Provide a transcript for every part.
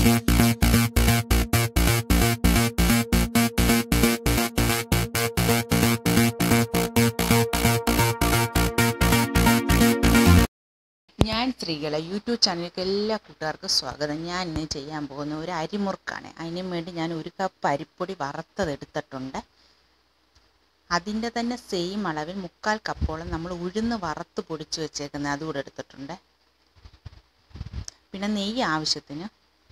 ഞാൻ സ്ത്രീകളെ യൂട്യൂബ് ചാനലിലേക്ക് എല്ലാ കൂട്ടുകാർക്കും സ്വാഗതം ഞാൻ ഇന്ന് ചെയ്യാൻ പോകുന്ന ഒരു അരിമുറുക്കാണ് അതിന് വേണ്ടി ഞാൻ ഒരു കപ്പ് അരിപ്പൊടി വറുത്തതെടുത്തിട്ടുണ്ട് അതിൻ്റെ തന്നെ സെയിം അളവിൽ മുക്കാൽ കപ്പോളം നമ്മൾ ഉഴുന്ന് വറുത്ത് പൊടിച്ച് വെച്ചേക്കുന്നത് അതുകൂടെ എടുത്തിട്ടുണ്ട് പിന്നെ നെയ്യ് ആവശ്യത്തിന്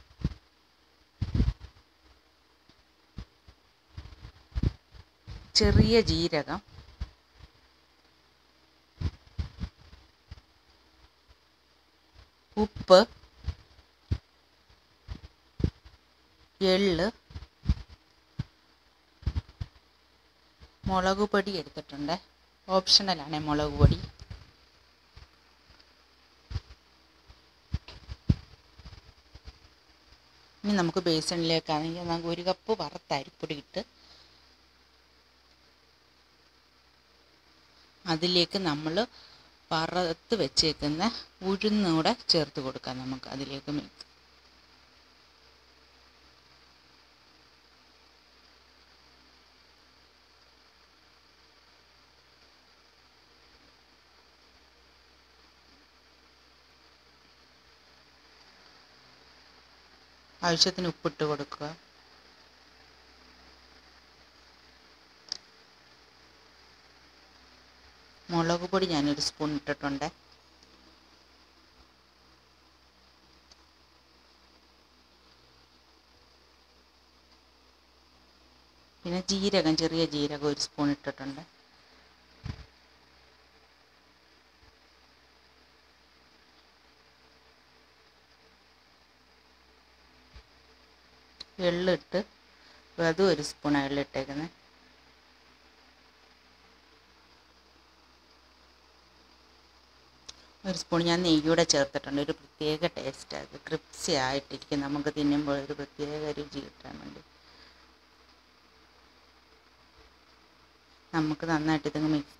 ചെറിയ ജീരകം ഉപ്പ് എള്ള് മുളക് പൊടി എടുത്തിട്ടുണ്ട് ഓപ്ഷണലാണ് മുളക് പൊടി ഇനി നമുക്ക് ബേസണിലേക്കാണെങ്കിൽ നമുക്ക് ഒരു കപ്പ് വറുത്ത അരിപ്പൊടി ഇട്ട് അതിലേക്ക് നമ്മൾ വറുത്ത് വെച്ചേക്കുന്ന ഉഴുന്നൂടെ ചേർത്ത് കൊടുക്കാം നമുക്ക് അതിലേക്ക് മിക്സ് ആവശ്യത്തിന് ഉപ്പിട്ട് കൊടുക്കുക മുളക് പൊടി ഞാനൊരു സ്പൂൺ ഇട്ടിട്ടുണ്ട് പിന്നെ ജീരകം ചെറിയ ജീരകം ഒരു സ്പൂൺ ഇട്ടിട്ടുണ്ട് എള്ളിട്ട് അതും ഒരു സ്പൂൺ എള്ളിട്ടേക്കുന്നത് ഒരു സ്പൂൺ ഞാൻ നെയ്യൂടെ ചേർത്തിട്ടുണ്ട് ഒരു പ്രത്യേക ടേസ്റ്റ് അത് ക്രിപ്സി ആയിട്ടിരിക്കും നമുക്ക് തിന്നുമ്പോൾ ഒരു പ്രത്യേക രുചി കിട്ടാൻ വേണ്ടി നമുക്ക് നന്നായിട്ട് ഇതങ്ങ് മിക്സ്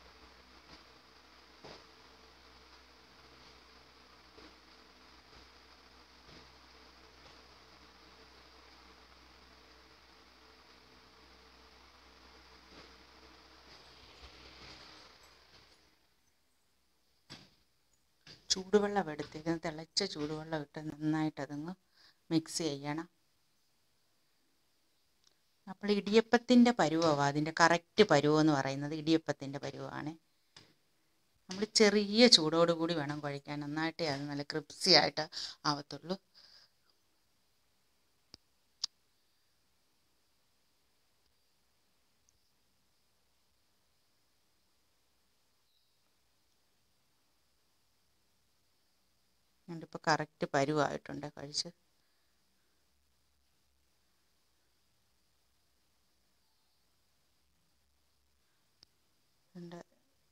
ചൂടുവെള്ളം എടുത്തേക്ക് തിളച്ച ചൂടുവെള്ളം ഇട്ട് നന്നായിട്ട് അതങ്ങ് മിക്സ് ചെയ്യണം അപ്പോൾ ഇടിയപ്പത്തിൻ്റെ പരുവമാണ് അതിൻ്റെ കറക്റ്റ് പരുവം എന്ന് പറയുന്നത് ഇടിയപ്പത്തിൻ്റെ പരുവമാണ് നമ്മൾ ചെറിയ ചൂടോട് കൂടി വേണം കഴിക്കാൻ നന്നായിട്ടേ അത് നല്ല ക്രിപ്സി ആയിട്ട് ആവത്തുള്ളൂ ഇപ്പോൾ കറക്റ്റ് പരുവായിട്ടുണ്ട് കഴിച്ച് ഉണ്ട്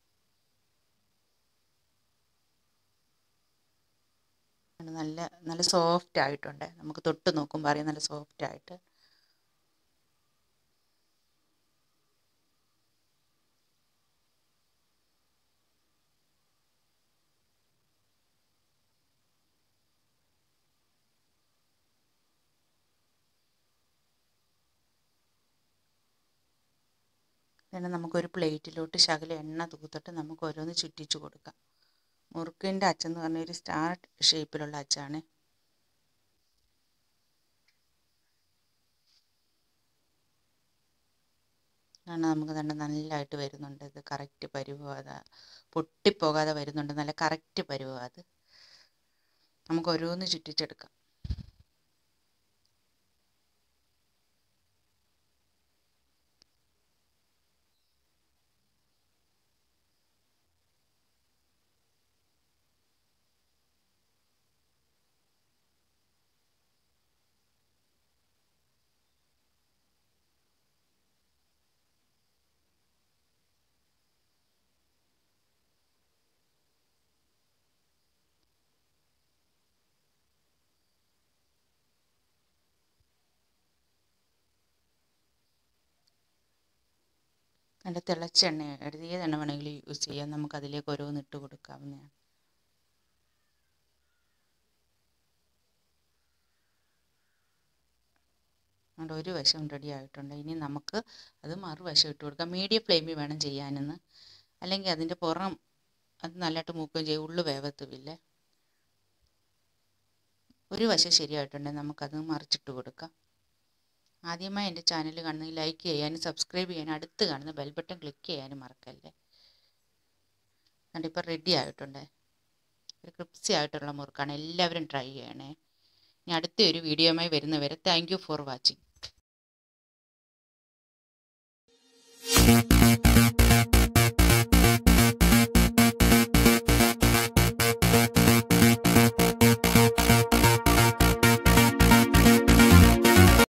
നല്ല നല്ല സോഫ്റ്റ് ആയിട്ടുണ്ട് നമുക്ക് തൊട്ട് നോക്കുമ്പോൾ അറിയാം നല്ല സോഫ്റ്റ് ആയിട്ട് പിന്നെ നമുക്കൊരു പ്ലേറ്റിലോട്ട് ശകലം എണ്ണ തൂത്തിട്ട് നമുക്ക് ഓരോന്ന് ചുറ്റിച്ച് കൊടുക്കാം മുറുക്കിൻ്റെ അച്ചെന്ന് പറഞ്ഞ ഒരു സ്റ്റാർ ഷേപ്പിലുള്ള അച്ചാണ് ആണ് നമുക്ക് തന്നെ നല്ലതായിട്ട് വരുന്നുണ്ട് ഇത് കറക്റ്റ് പരുവാതെ പൊട്ടിപ്പോകാതെ വരുന്നുണ്ട് നല്ല കറക്റ്റ് പരുവാ അത് നമുക്ക് ഓരോന്ന് ചുറ്റിച്ചെടുക്കാം നല്ല തിളച്ച എണ്ണ ഏത് എണ്ണ വേണമെങ്കിലും യൂസ് ചെയ്യാം നമുക്ക് അതിലേക്ക് ഓരോന്ന് ഇട്ട് കൊടുക്കാവുന്നതാണ് അതുകൊണ്ട് ഒരു വശം റെഡി ആയിട്ടുണ്ട് ഇനി നമുക്ക് അത് മറുവശം ഇട്ട് കൊടുക്കാം മീഡിയം ഫ്ലെയിമിൽ വേണം ചെയ്യാനെന്ന് അല്ലെങ്കിൽ അതിൻ്റെ പുറം അത് നല്ലതായിട്ട് മൂക്കുകയും ചെയ്യും ഉള്ളു വേവത്തുമില്ലേ ഒരു വശം ശരിയായിട്ടുണ്ടെങ്കിൽ നമുക്കത് മറിച്ചിട്ട് കൊടുക്കാം ആദ്യമായി എൻ്റെ ചാനൽ കാണുന്നെങ്കിൽ ലൈക്ക് ചെയ്യാനും സബ്സ്ക്രൈബ് ചെയ്യാനും അടുത്ത് കാണുന്ന ബെൽ ബട്ടൺ ക്ലിക്ക് ചെയ്യാനും മറക്കല്ലേ അതുകൊണ്ട് ഇപ്പോൾ റെഡി ആയിട്ടുണ്ട് ഒരു ക്രിപ്സി ആയിട്ടുള്ള മുറുക്കാണ് എല്ലാവരും ട്രൈ ചെയ്യണേ ഇനി അടുത്ത ഒരു വീഡിയോയുമായി വരുന്നവരെ താങ്ക് യു ഫോർ വാച്ചിങ്